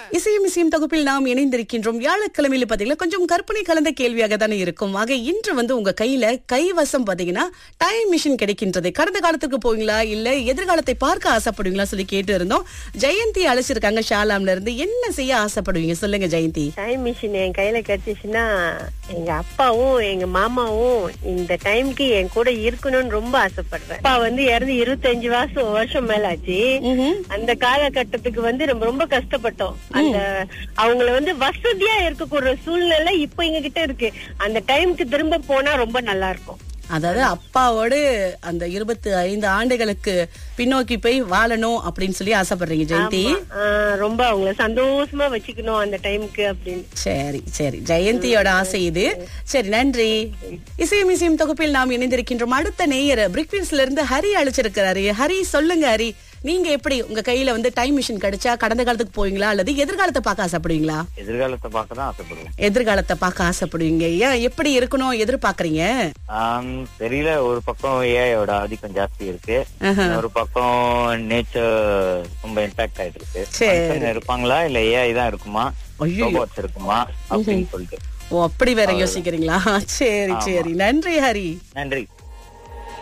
இசையும் இசையும் தொகுப்பில் நாம் இணைந்திருக்கின்றோம் வியாழக்கிழமையில பாத்தீங்கன்னா கொஞ்சம் கற்பனை கலந்த கேள்வியாக தானே இருக்கும் ஆக இன்று வந்து உங்க கையில கைவசம் பாத்தீங்கன்னா டைம் மிஷின் கிடைக்கின்றது கடந்த காலத்துக்கு போவீங்களா இல்ல எதிர்காலத்தை பார்க்க ஆசைப்படுவீங்களா சொல்லி கேட்டு இருந்தோம் ஜெயந்தி அழைச்சிருக்காங்க ஷாலாம்ல இருந்து என்ன செய்ய ஆசைப்படுவீங்க சொல்லுங்க ஜெயந்தி டைம் மிஷின் என் கையில கிடைச்சிச்சுன்னா எங்க அப்பாவும் எங்க மாமாவும் இந்த டைம்க்கு என் கூட இருக்கணும்னு ரொம்ப ஆசைப்படுறேன் அப்பா வந்து இறந்து இருபத்தஞ்சு வருஷம் வருஷம் மேல ஆச்சு அந்த காலகட்டத்துக்கு வந்து நம்ம ரொம்ப கஷ்டப்பட்டோம் அந்த அவங்கள வந்து வசதியா இருக்கக்கூடிய சூழ்நிலை இப்ப எங்க கிட்ட இருக்கு அந்த டைம்க்கு திரும்ப போனா ரொம்ப நல்லா இருக்கும் அதாவது அப்பாவோடு அந்த இருபத்தி ஐந்து ஆண்டுகளுக்கு பின்னோக்கி போய் வாழணும் அப்படின்னு சொல்லி ஆசைப்படுறீங்க ஜெயந்தி ஆஹ் ரொம்ப அவங்கள சந்தோஷமா வச்சுக்கணும் அந்த டைம்க்கு அப்படின்னு சரி சரி ஜெயந்தியோட ஆசை இது சரி நன்றி இசையும் இசையும் தொகுப்பில் நாம் இணைந்திருக்கின்றோம் அடுத்த நேயர் பிரிக்வீன்ஸ்ல இருந்து ஹரி அழைச்சிருக்கிறாரு ஹரி சொல்லுங்க ஹரி நீங்க எப்படி உங்க கையில வந்து டைம் மிஷின் கிடைச்சா கடந்த காலத்துக்கு போவீங்களா அல்லது எதிர்காலத்தை பார்க்க ஆசைப்படுவீங்களா எதிர்காலத்தை பார்க்க தான் ஆசைப்படுவேன் எதிர்காலத்தை பார்க்க ஆசைப்படுவீங்க ஏன் எப்படி இருக்கணும் எதிர்பார்க்கறீங்க ஆம், தெரியல ஒரு பக்கம் ஏஐயோட ஆதிக்கம் ஜாஸ்தி இருக்கு ஆஹா. ஒரு பக்கம் நேச்சர் ரொம்ப இம்பாக்ட் ஆயிட்டு இருக்கு சரி. மனுஷங்க இருப்பாங்களா இல்ல ஏஐ தான் இருக்குமா ஐயையோ. ரோபோட்ஸ் இருக்குமா அப்படின்னு சொல்லிட்டு ஓ அப்படி வேற யோசிக்கிறீங்களா சரி சரி நன்றி ஹரி நன்றி